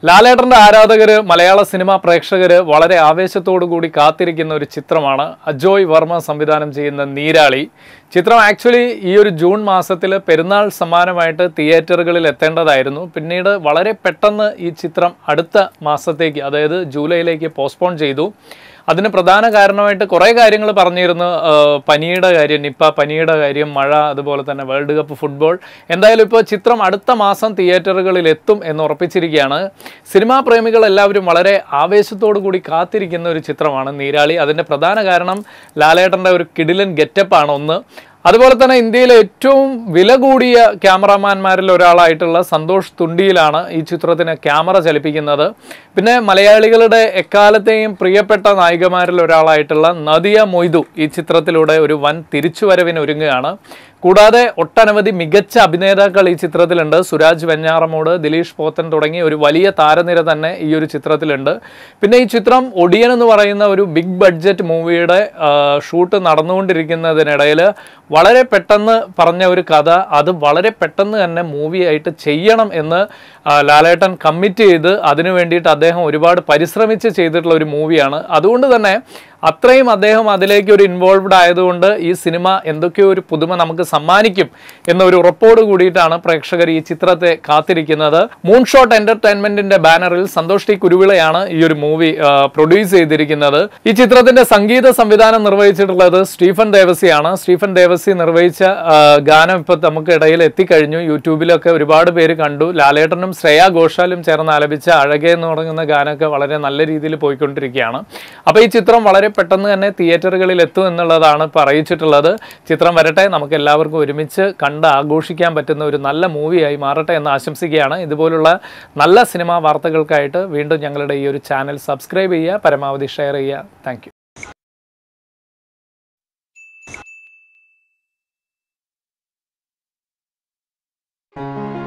ലാലേട്ടന്റെ ആരാധകര് മലയാള സിനിമാ പ്രേക്ഷകര് വളരെ ആവേശത്തോടു കൂടി കാത്തിരിക്കുന്ന ഒരു ചിത്രമാണ് അജോയ് വർമ്മ സംവിധാനം ചെയ്യുന്ന നീരാളി ചിത്രം ആക്ച്വലി ഈ ഒരു ജൂൺ മാസത്തിൽ പെരുന്നാൾ സമ്മാനമായിട്ട് തിയേറ്ററുകളിൽ എത്തേണ്ടതായിരുന്നു പിന്നീട് വളരെ പെട്ടെന്ന് ഈ ചിത്രം അടുത്ത മാസത്തേക്ക് അതായത് ജൂലൈയിലേക്ക് പോസ്റ്റ്പോൺ ചെയ്തു അതിന് പ്രധാന കാരണമായിട്ട് കുറേ കാര്യങ്ങൾ പറഞ്ഞിരുന്നു ആ, പനിയുടെ കാര്യം നിപ്പ പനിയുടെ കാര്യം മഴ അതുപോലെ തന്നെ വേൾഡ് കപ്പ് ഫുട്ബോൾ എന്തായാലും ഇപ്പോൾ ചിത്രം അടുത്ത മാസം തിയേറ്ററുകളിൽ എത്തും എന്ന് ഉറപ്പിച്ചിരിക്കുകയാണ് സിനിമാ പ്രേമികൾ എല്ലാവരും വളരെ ആവേശത്തോടു കൂടി കാത്തിരിക്കുന്ന ഒരു ചിത്രമാണ് നീരാളി അതിൻ്റെ പ്രധാന കാരണം ലാലേട്ടൻ്റെ ഒരു കിടിലൻ ഗെറ്റപ്പാണ് ഒന്ന് അതുപോലെ തന്നെ ഇന്ത്യയിലെ ഏറ്റവും വില കൂടിയ ക്യാമറാമാന്മാരിൽ ഒരാളായിട്ടുള്ള സന്തോഷ് തുണ്ടിയിലാണ് ഈ ചിത്രത്തിന് ക്യാമറ ചലിപ്പിക്കുന്നത് പിന്നെ മലയാളികളുടെ എക്കാലത്തെയും പ്രിയപ്പെട്ട നായികമാരിൽ ഒരാളായിട്ടുള്ള നദിയ മൊയ്തു ഈ ചിത്രത്തിലൂടെ ഒരു വൻ തിരിച്ചുവരവിന് ഒരുങ്ങുകയാണ് കൂടാതെ ഒട്ടനവധി മികച്ച അഭിനേതാക്കൾ ഈ ചിത്രത്തിലുണ്ട് സുരാജ് വെഞ്ഞാറമൂട് ദിലീഷ് പോത്തൻ തുടങ്ങി ഒരു വലിയ താരനിര തന്നെ ഈ ഒരു ചിത്രത്തിലുണ്ട് പിന്നെ ഈ ചിത്രം ഒടിയൻ എന്ന് പറയുന്ന ഒരു ബിഗ് ബഡ്ജറ്റ് മൂവിയുടെ ഷൂട്ട് നടന്നുകൊണ്ടിരിക്കുന്നതിനിടയിൽ വളരെ പെട്ടെന്ന് പറഞ്ഞ ഒരു കഥ അത് വളരെ പെട്ടെന്ന് തന്നെ മൂവി ആയിട്ട് ചെയ്യണം എന്ന് ആ, ലാലേട്ടൻ കമ്മിറ്റ് ചെയ്ത് അതിനു വേണ്ടിയിട്ട് അദ്ദേഹം ഒരുപാട് പരിശ്രമിച്ച് ചെയ്തിട്ടുള്ള ഒരു മൂവിയാണ് അതുകൊണ്ട് തന്നെ അത്രയും അദ്ദേഹം അതിലേക്ക് ഒരു ഇൻവോൾവ്ഡ് ആയതുകൊണ്ട് ഈ സിനിമ എന്തൊക്കെയോ ഒരു പുതുമ നമുക്ക് സമ്മാനിക്കും എന്നൊരു ഉറപ്പോട് കൂടിയിട്ടാണ് പ്രേക്ഷകർ ഈ ചിത്രത്തെ കാത്തിരിക്കുന്നത് മൂൺ ഷോട്ട് എന്റർടൈൻമെന്റിന്റെ ബാനറിൽ സന്തോഷ് ടി കുരുവിളയാണ് ഈ ഒരു മൂവി പ്രൊഡ്യൂസ് ചെയ്തിരിക്കുന്നത് ഈ ചിത്രത്തിന്റെ സംഗീത സംവിധാനം നിർവഹിച്ചിട്ടുള്ളത് സ്റ്റീഫൻ ദേവസിയാണ് സ്റ്റീഫൻ ദേവസി നിർവഹിച്ച ആ, ഗാനം ഇപ്പൊ നമുക്ക് ഇടയിൽ എത്തിക്കഴിഞ്ഞു യൂട്യൂബിലൊക്കെ ഒരുപാട് പേര് കണ്ടു ലാലേട്ടനും ശ്രേയ ഘോഷാലും ചേർന്ന് ആലപിച്ച അഴകെ എന്ന് തുടങ്ങുന്ന ഗാനമൊക്കെ വളരെ നല്ല രീതിയിൽ പോയിക്കൊണ്ടിരിക്കുകയാണ് അപ്പോൾ ഈ ചിത്രം വളരെ പെട്ടെന്ന് തന്നെ തിയേറ്ററുകളിൽ എത്തും എന്നുള്ളതാണ് ഇപ്പോൾ അറിയിച്ചിട്ടുള്ളത് ചിത്രം വരട്ടെ നമുക്ക് എല്ലാവർക്കും ഒരുമിച്ച് കണ്ട് ആഘോഷിക്കാൻ പറ്റുന്ന ഒരു നല്ല മൂവിയായി മാറട്ടെ എന്ന് ആശംസിക്കുകയാണ് ഇതുപോലുള്ള നല്ല സിനിമാ വാർത്തകൾക്കായിട്ട് വീണ്ടും ഞങ്ങളുടെ ഈ ഒരു ചാനൽ സബ്സ്ക്രൈബ് ചെയ്യുക പരമാവധി ഷെയർ ചെയ്യുക താങ്ക് thank you